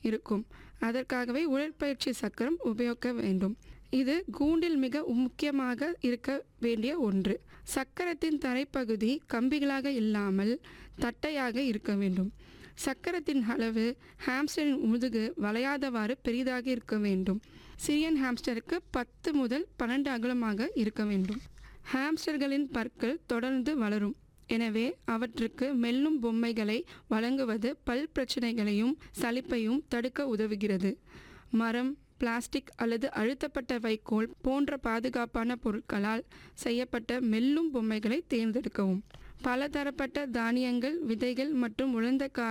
இருக்கும் அதற்காகவே உடற்பயிற்சி சக்கரம் உபயோகிக்க வேண்டும் இது கூண்டில் மிக முக்கியமாக இருக்க வேண்டிய ஒன்று சக்கரத்தின் தரைப்பகுதி கம்பிகளாக இல்லாமல் தட்டையாக இருக்க வேண்டும் சக்கரத்தின் அளவு ஹாம்ஸ்டரின் முதுகு வளையாதவாறு பெரிதாக இருக்க வேண்டும் சிரியன் ஹாம்ஸ்டருக்கு பத்து முதல் பன்னெண்டு அகலமாக இருக்க வேண்டும் ஹாம்ஸ்டர்களின் பற்கள் தொடர்ந்து வளரும் எனவே அவற்றுக்கு மெல்லும் பொம்மைகளை வழங்குவது பல் பிரச்சனைகளையும் சலிப்பையும் தடுக்க உதவுகிறது மரம் பிளாஸ்டிக் அல்லது அழுத்தப்பட்ட வைக்கோல் போன்ற பாதுகாப்பான பொருட்களால் செய்யப்பட்ட மெல்லும் பொம்மைகளை தேர்ந்தெடுக்கவும் பலதரப்பட்ட தானியங்கள் விதைகள் மற்றும் உலர்ந்த காய்